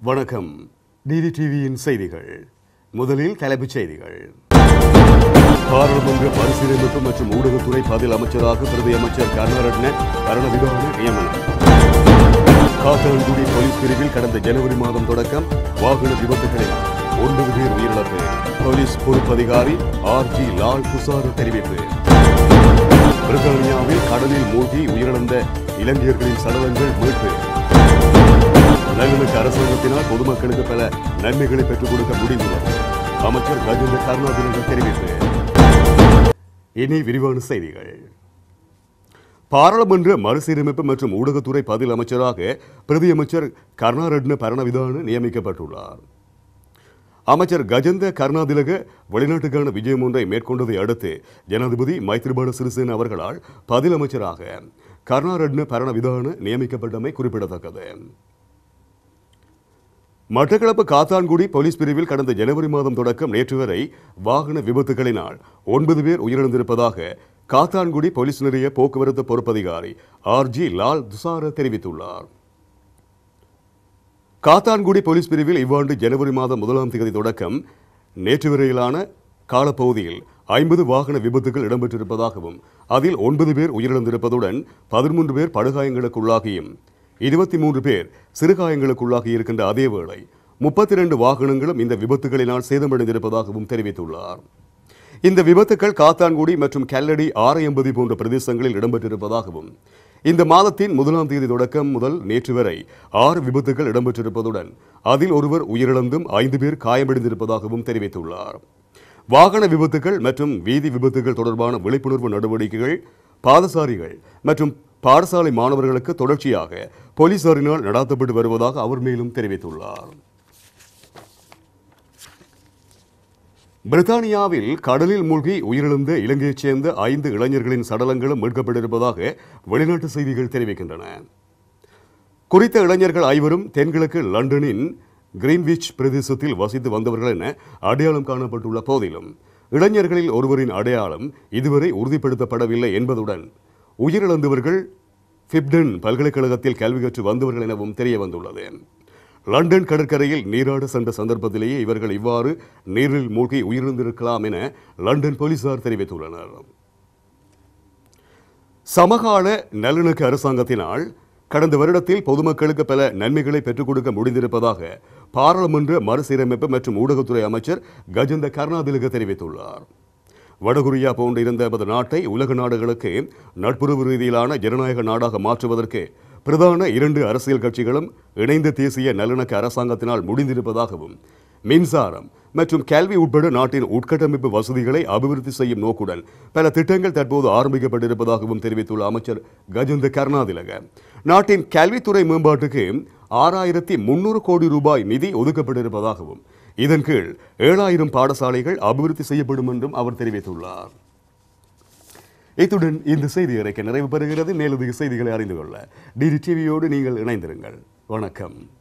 வணக்கம் டிடி டிவியின் செய்திகள் முதலில் தலைப்புச் செய்திகள் பாராளுமன்ற மறுசீரமைப்பு மற்றும் ஊடகத்துறை பதில் அமைச்சராக பிரதி அமைச்சர் கருணரட்ன கருணவிதான நியமனம் காத்தான்குடி போலீஸ் பிரிவில் கடந்த ஜனவரி மாதம் தொடக்கம் வாகன விபத்துகளில் ஒன்பது பேர் உயிரிழப்பு போலீஸ் பொறுப்பதிகாரி ஆர் ஜி லால் புசார் தெரிவிப்பு பிரித்தானியாவில் கடலில் மூழ்கி உயிரிழந்த இலங்கையர்களின் சடலங்கள் மீட்பு நல்லிணக்க அரசாங்கத்தினால் பொதுமக்களுக்கு பல நன்மைகளை பெற்றுக் கொடுக்க முடிந்துள்ளது அமைச்சர் கஜேந்திர கருணாநிதி தெரிவிப்பு இனி விரிவான செய்திகள் பாராளுமன்ற மறுசீரமைப்பு மற்றும் ஊடகத்துறை பதில் அமைச்சராக பிரதி அமைச்சர் கருணாரட்ன பரணவிதான நியமிக்கப்பட்டுள்ளார் அமைச்சர் கஜந்த கருணாதிலக வெளிநாட்டுக்கான விஜயம் ஒன்றை மேற்கொண்டதை அடுத்து ஜனாதிபதி மைத்ரிபால சிறிசேன அவர்களால் பதில் அமைச்சராக கருணாரட்ன பரணவிதான நியமிக்கப்பட்டமை குறிப்பிடத்தக்கது மட்டக்களப்பு காத்தான்குடி போலீஸ் பிரிவில் கடந்த ஜனவரி மாதம் தொடக்கம் நேற்று வரை வாகன விபத்துகளினால் ஒன்பது பேர் உயிரிழந்திருப்பதாக காத்தான்குடி போலீஸ் நிலைய போக்குவரத்து பொறுப்பதிகாரி ஆர் ஜி லால் துசார தெரிவித்துள்ளார் காத்தான்குடி போலீஸ் பிரிவில் இவ்வாண்டு ஜனவரி மாதம் முதலாம் தேதி தொடக்கம் நேற்று வரையிலான காலப்பகுதியில் ஐம்பது வாகன விபத்துகள் இடம்பெற்றிருப்பதாகவும் அதில் ஒன்பது பேர் உயிரிழந்திருப்பதுடன் பதிமூன்று பேர் படுகாயங்களுக்குள்ளாகியும் இருபத்தி மூன்று பேர் சிறுகாயங்களுக்குள்ளாகி இருக்கின்ற அதேவேளை முப்பத்தி இரண்டு வாகனங்களும் இந்த விபத்துகளினால் சேதமடைந்திருப்பதாகவும் தெரிவித்துள்ளார் இந்த விபத்துக்கள் காத்தான்குடி மற்றும் கல்லடி ஆரையம்பதி போன்ற பிரதேசங்களில் இடம்பெற்றிருப்பதாகவும் இந்த மாதத்தின் முதலாம் தேதி தொடக்கம் முதல் நேற்று வரை ஆறு விபத்துகள் இடம்பெற்றிருப்பதுடன் அதில் ஒருவர் உயிரிழந்தும் ஐந்து பேர் காயமடைந்திருப்பதாகவும் தெரிவித்துள்ளார் வாகன விபத்துகள் மற்றும் வீதி விபத்துகள் தொடர்பான விழிப்புணர்வு நடவடிக்கைகள் பாதசாரிகள் மற்றும் பாடசாலை மாணவர்களுக்கு தொடர்ச்சியாக போலீசாரினால் நடாத்தப்பட்டு வருவதாக அவர் மேலும் தெரிவித்துள்ளார் பிரித்தானியாவில் கடலில் மூழ்கி உயிரிழந்த இலங்கையைச் சேர்ந்த ஐந்து இளைஞர்களின் சடலங்களும் மீட்கப்பட்டிருப்பதாக வெளிநாட்டு செய்திகள் தெரிவிக்கின்றன குறித்த இளைஞர்கள் ஐவரும் தென்கிழக்கு லண்டனின் கிரீன்விச் பிரதேசத்தில் வசித்து வந்தவர்கள் என அடையாளம் காணப்பட்டுள்ள போதிலும் இளைஞர்களில் ஒருவரின் அடையாளம் இதுவரை உறுதிப்படுத்தப்படவில்லை என்பதுடன் உயிரிழந்தவர்கள் பிப்டன் பல்கலைக்கழகத்தில் கல்வி கற்று வந்தவர்கள் எனவும் தெரிய வந்துள்ளது லண்டன் கடற்கரையில் நீராட சென்ற சந்தர்ப்பத்திலேயே இவர்கள் இவ்வாறு நீரில் மூழ்கி உயிரிழந்திருக்கலாம் என லண்டன் போலீசார் தெரிவித்துள்ளனர் சமகால நல்லிணக்க அரசாங்கத்தினால் கடந்த வருடத்தில் பொதுமக்களுக்கு பல நன்மைகளை பெற்றுக் கொடுக்க முடிந்திருப்பதாக பாராளுமன்ற மறுசீரமைப்பு மற்றும் ஊடகத்துறை அமைச்சர் கஜந்த கருணாதிலக தெரிவித்துள்ளார் வடகொரியா போன்று இருந்த எமது நாட்டை உலக நாடுகளுக்கு நட்புறவு ரீதியிலான ஜனநாயக நாடாக மாற்றுவதற்கு பிரதான இரண்டு அரசியல் கட்சிகளும் இணைந்த தேசிய நல்லிணக்க அரசாங்கத்தினால் முடிந்திருப்பதாகவும் மின்சாரம் மற்றும் கல்வி உட்பட நாட்டின் உட்கட்டமைப்பு வசதிகளை அபிவிருத்தி செய்யும் நோக்குடன் பல திட்டங்கள் தற்போது ஆரம்பிக்கப்பட்டிருப்பதாகவும் தெரிவித்துள்ள அமைச்சர் கஜேந்திர கருணாதிலக நாட்டின் கல்வித்துறை மேம்பாட்டுக்கு ஆறாயிரத்தி முன்னூறு கோடி ரூபாய் நிதி ஒதுக்கப்பட்டிருப்பதாகவும் இதன் கீழ் ஏழாயிரம் பாடசாலைகள் அபிவிருத்தி செய்யப்படும் என்றும் அவர் தெரிவித்துள்ளார் இத்துடன் இந்த செய்தி அறிக்கை நிறைவு பெறுகிறது மேலதிக செய்திகளை அறிந்து கொள்ள டிடி டிவியோடு நீங்கள் இணைந்திருங்கள் வணக்கம்